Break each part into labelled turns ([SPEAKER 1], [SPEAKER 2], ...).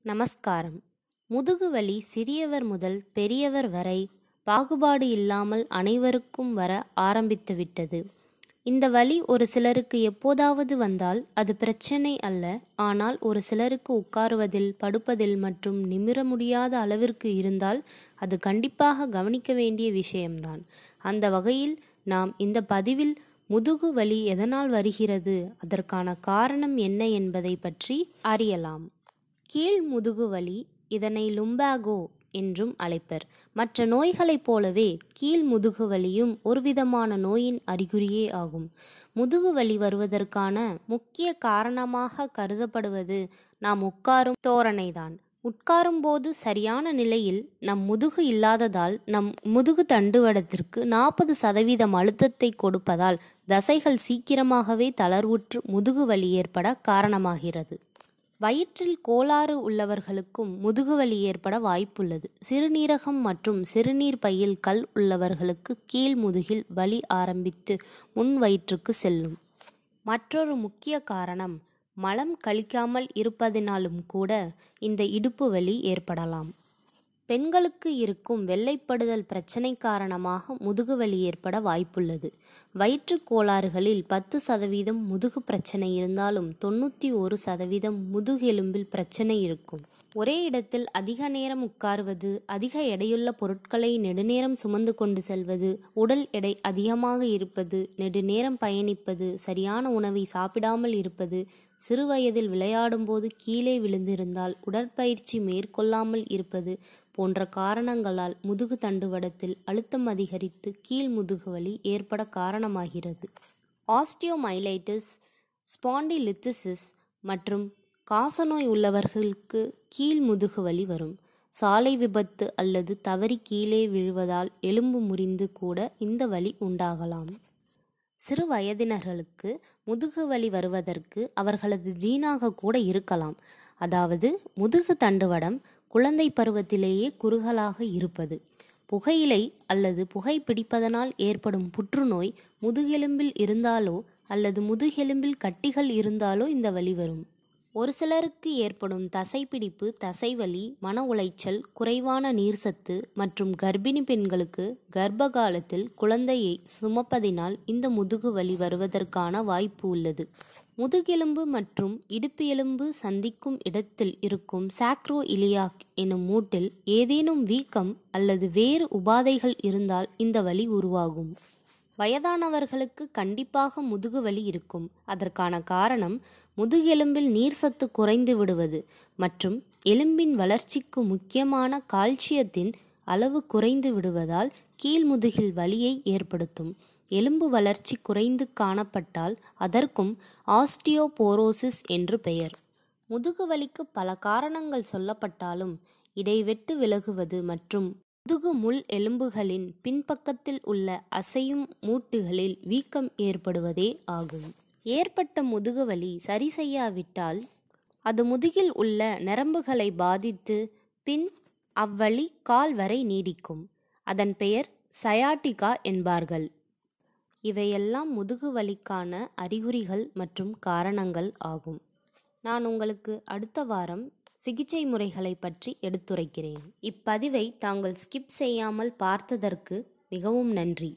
[SPEAKER 1] நமஸ்காரம் முதுகுவலி சிறியவர் முதல் பெரியவர் வரை பாகுபாடு இல்லாமல் அனைவருக்கும் வர ஆரம்பித்துவிட்டது இந்த வலி ஒரு சிலருக்கு எப்போதாவது வந்தால் அது பிரச்சனை அல்ல ஆனால் ஒரு சிலருக்கு உட்காருவதில் படுப்பதில் மற்றும் நிமிர முடியாத அளவிற்கு இருந்தால் அது கண்டிப்பாக கவனிக்க வேண்டிய விஷயம்தான் அந்த வகையில் நாம் இந்த பதிவில் முதுகு வலி எதனால் வருகிறது அதற்கான காரணம் என்ன என்பதை பற்றி அறியலாம் கீழ் முதுகு வலி இதனை லும்பாகோ என்றும் அழைப்பர் மற்ற நோய்களைப் போலவே கீழ் முதுகு வலியும் ஒருவிதமான நோயின் அறிகுறியே ஆகும் முதுகு வலி வருவதற்கான முக்கிய காரணமாக கருதப்படுவது நாம் உட்காரும் தோரணைதான் உட்காரும்போது சரியான நிலையில் நம் முதுகு இல்லாததால் நம் முதுகு தண்டுவடத்திற்கு நாற்பது சதவீதம் அழுத்தத்தை கொடுப்பதால் தசைகள் சீக்கிரமாகவே தளர்வுற்று முதுகு வலி ஏற்பட காரணமாகிறது வயிற்றில் கோளாறு உள்ளவர்களுக்கும் முதுகுவலி ஏற்பட வாய்ப்புள்ளது சிறுநீரகம் மற்றும் சிறுநீர் பையில் கல் உள்ளவர்களுக்கு கீழ் முதுகில் வலி ஆரம்பித்து முன் வயிற்றுக்கு செல்லும் மற்றொரு முக்கிய காரணம் மலம் கழிக்காமல் இருப்பதினாலும் கூட இந்த இடுப்பு வலி ஏற்படலாம் பெண்களுக்கு இருக்கும் வெள்ளைப்படுதல் பிரச்சனை காரணமாக முதுகுவலி ஏற்பட வாய்ப்புள்ளது வயிற்றுக் கோளாறுகளில் பத்து சதவீதம் முதுகு பிரச்சனை இருந்தாலும் தொண்ணூற்றி ஒரு சதவீதம் முதுகெலும்பில் பிரச்சனை இருக்கும் ஒரே இடத்தில் அதிக நேரம் உட்காருவது அதிக எடையுள்ள பொருட்களை நெடுநேரம் சுமந்து கொண்டு செல்வது உடல் எடை அதிகமாக இருப்பது நெடுநேரம் பயணிப்பது சரியான உணவை சாப்பிடாமல் இருப்பது சிறுவயதில் விளையாடும்போது கீழே விழுந்திருந்தால் உடற்பயிற்சி மேற்கொள்ளாமல் இருப்பது போன்ற காரணங்களால் முதுகு தண்டுவடத்தில் அழுத்தம் அதிகரித்து கீழ் முதுகு வலி ஏற்பட காரணமாகிறது ஆஸ்டியோமைலைட்டிஸ் ஸ்பாண்டிலித்திசிஸ் மற்றும் காசநோய் உள்ளவர்களுக்கு கீழ் முதுகு வலி வரும் சாலை விபத்து அல்லது தவறி கீழே விழுவதால் எலும்பு முறிந்து கூட இந்த வலி உண்டாகலாம் சிறு வயதினர்களுக்கு முதுகு வலி வருவதற்கு அவர்களது ஜீனாக கூட இருக்கலாம் அதாவது முதுகு தண்டுவடம் குழந்தை பருவத்திலேயே குறுகலாக இருப்பது புகையிலை அல்லது புகைப்பிடிப்பதனால் ஏற்படும் புற்றுநோய் முதுகெலும்பில் இருந்தாலோ அல்லது முதுகெலும்பில் கட்டிகள் இருந்தாலோ இந்த வலி வரும் ஒரு சிலருக்கு ஏற்படும் தசைப்பிடிப்பு தசைவலி மன உளைச்சல் குறைவான நீர்சத்து மற்றும் கர்ப்பிணி பெண்களுக்கு கர்ப்ப காலத்தில் குழந்தையை சுமப்பதினால் இந்த முதுகு வலி வருவதற்கான வாய்ப்பு உள்ளது முதுகெலும்பு மற்றும் இடுப்பு எலும்பு சந்திக்கும் இடத்தில் இருக்கும் சாக்ரோ இலியாக் எனும் மூட்டில் ஏதேனும் வீக்கம் அல்லது வேறு உபாதைகள் இருந்தால் இந்த வலி உருவாகும் வயதானவர்களுக்கு கண்டிப்பாக முதுகு வலி இருக்கும் அதற்கான காரணம் முதுகெலும்பில் நீர் சத்து குறைந்து விடுவது மற்றும் எலும்பின் வளர்ச்சிக்கு முக்கியமான கால்சியத்தின் அளவு குறைந்து விடுவதால் கீழ்முதுகில் வலியை ஏற்படுத்தும் எலும்பு வளர்ச்சி குறைந்து காணப்பட்டால் அதற்கும் ஆஸ்டியோபோரோசிஸ் என்று பெயர் முதுகு வலிக்கு பல காரணங்கள் சொல்லப்பட்டாலும் இடைவெட்டு விலகுவது மற்றும் முதுகு முள் எலும்புகளின் பின்பக்கத்தில் உள்ள அசையும் மூட்டுகளில் வீக்கம் ஏற்படுவதே ஆகும் ஏற்பட்ட முதுகுவலி சரி செய்யாவிட்டால் அது முதுகில் உள்ள நரம்புகளை பாதித்து பின் அவ்வழி கால் வரை நீடிக்கும் அதன் பெயர் சயாட்டிகா என்பார்கள் இவையெல்லாம் முதுகு வலிக்கான அறிகுறிகள் மற்றும் காரணங்கள் ஆகும் நான் உங்களுக்கு அடுத்த வாரம் சிகிச்சை முறைகளை பற்றி எடுத்துரைக்கிறேன் இப்பதிவை தாங்கள் ஸ்கிப் செய்யாமல் பார்த்ததற்கு மிகவும் நன்றி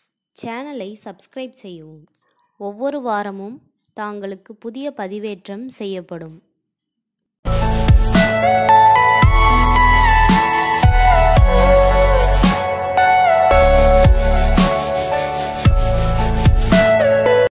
[SPEAKER 1] சேனலை சப்ஸ்கிரைப் செய்யவும் ஒவ்வொரு வாரமும் தாங்களுக்கு புதிய பதிவேற்றம் செய்யப்படும்